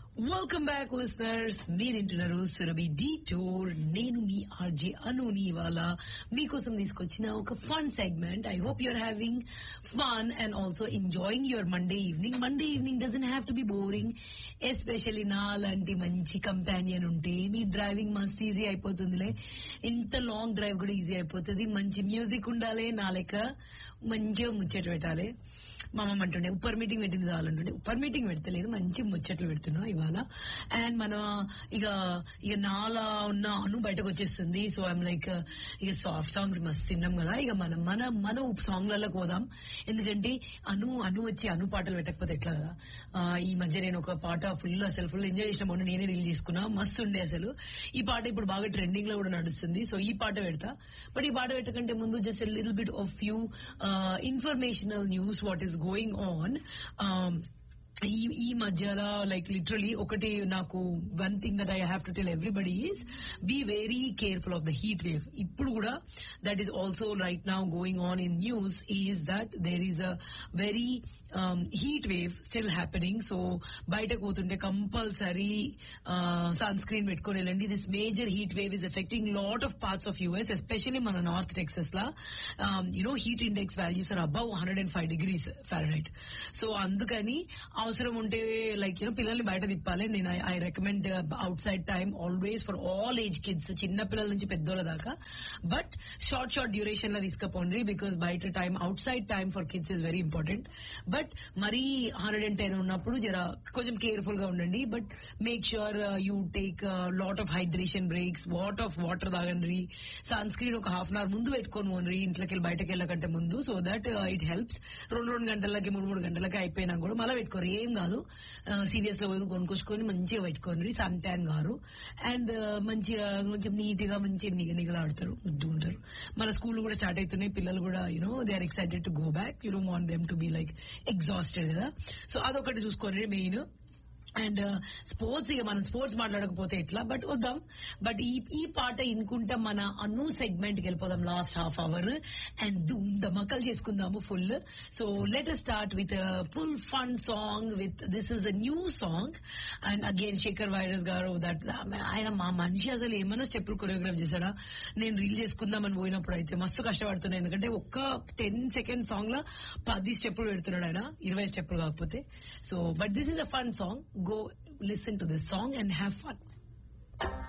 Welcome back listeners మీరింటున్నారు Surabhi the tour నేను మీ ఆర్జే అనుని ఇవాళ మీకోసం తీసుకొచ్చిన ఒక fun segment I hope you're having fun and also enjoying your Monday evening Monday evening doesn't have to be boring especially నా లాంటి మంచి కంపానియన్ ఉంటే మీ డ్రైవింగ్ మస్త్ ఈజీ అయిపోతుందిలే ఇంత లాంగ్ డ్రైవ్ కూడా ఈజీ అయిపోతుంది మంచి మ్యూజిక్ ఉండాలి నా లెక్క మంచిగా ముచ్చట పెట్టాలి మా అమ్మ అంటుండే ఉప్పర్ మీటింగ్ పెట్టింది చాలంటుండే ఉప్పర్ మీటింగ్ పెడతలేను మంచి ముచ్చట్లు పెడుతున్నా ఇవాళ అండ్ మన ఇక ఇక నాలా ఉన్న అను బయటకు వచ్చేస్తుంది సో ఐమ్ లైక్ ఇక సాఫ్ట్ సాంగ్స్ మస్తు తిన్నాం కదా ఇక మనం మన మన సాంగ్లలో పోదాం ఎందుకంటే అను అను వచ్చి అను పాటలు పెట్టకపోతే ఎట్లా కదా ఆ, ఈ మధ్య నేను ఒక పాట ఫుల్ అసలు ఫుల్ ఎంజాయ్ చేసిన మొన్న నేనే రిలీజ్ చేసుకున్నా మస్తు ఉండే అసలు ఈ పాట ఇప్పుడు బాగా ట్రెండింగ్ లో కూడా నడుస్తుంది సో ఈ పాట పెడతా బట్ ఈ పాట పెట్టకంటే ముందు just little bit of you informational news what is going on ఈ ఈ మధ్యలో లైక్ లిటరలీ ఒకటి నాకు one thing that I have to tell everybody is be very careful of the heat wave ఇప్పుడు కూడా that is also right now going on in news is that there is a very heat wave still happening so బయటకు పోతుంటే compulsory sunscreen పెట్టుకొని వెళ్ళండి this major heat wave is affecting lot of parts of US especially మన north Texas లా you know heat index values are above hundred and five degrees Fahrenheit so అందుకని అవసరం ఉంటే like you know పిల్లల్ని బయట తిప్పాలి నేను I recommend outside time always for all age kids చిన్న పిల్లల నుంచి పెద్దోళ్ళ దాకా బట్ షార్ట్ షార్ట్ డ్యూరేషన్ లో తీసుకుపోండి బికాస్ బయట time outside time for kids is very important but మరీ హండ్రెడ్ అండ్ టెన్ ఉన్నప్పుడు జర కొంచెం కేర్ఫుల్ గా ఉండండి but make sure you take lot of hydration breaks what of water తాగండి సన్ స్క్రీన్ ఒక హాఫ్ అన్ అవర్ ముందు పెట్టుకొని పోండి ఇంట్లోకి వెళ్ళి బయటకు వెళ్ళకంటే ముందు సో దట్ ఇట్ హెల్ప్స్ రెండు రెండు గంటలకి మూడు మూడు గంటలకి అయిపోయినా కూడా మళ్ళీ పెట్టుకోరు ఏం కాదు సీరియస్ లో పోయి కొనుక్కొచ్చుకొని మంచిగా పెట్టుకోండి సన్ ట్యాన్ గారు అండ్ మంచిగా కొంచెం నీట్ గా మంచిగా నిగ నిగలాడతారు ముద్దు ఉంటారు మన స్కూల్ కూడా స్టార్ట్ అవుతున్నాయి పిల్లలు కూడా you know they are excited to go back you don't want them to be like exhausted కదా సో అదొకటి చూసుకోండి మెయిన్ అండ్ స్పోర్ట్స్ ఇక మనం స్పోర్ట్స్ మాట్లాడకపోతే ఎట్లా బట్ వద్దాం బట్ ఈ ఈ పాట ఇనుకుంటా మన అను సెగ్మెంట్ కి వెళ్ళిపోదాం లాస్ట్ హాఫ్ అవర్ అండ్ ధూమ్ ధమకలు చేసుకుందాము full so let start with full fun song with this is a new song and again Shekhar వైరస్ గారు దట్ ఆయన మా మనిషి అసలు ఏమైనా స్టెప్పులు కొరియోగ్రాఫ్ చేశాడా నేను రీల్ చేసుకుందామని పోయినప్పుడు అయితే మస్తు కష్టపడుతున్నాను ఎందుకంటే ఒక్క టెన్ సెకండ్ సాంగ్ లో పది స్టెప్పులు పెడుతున్నాడు ఆయన ఇరవై స్టెప్పులు కాకపోతే so but this is a fun song go listen to this song and have fun.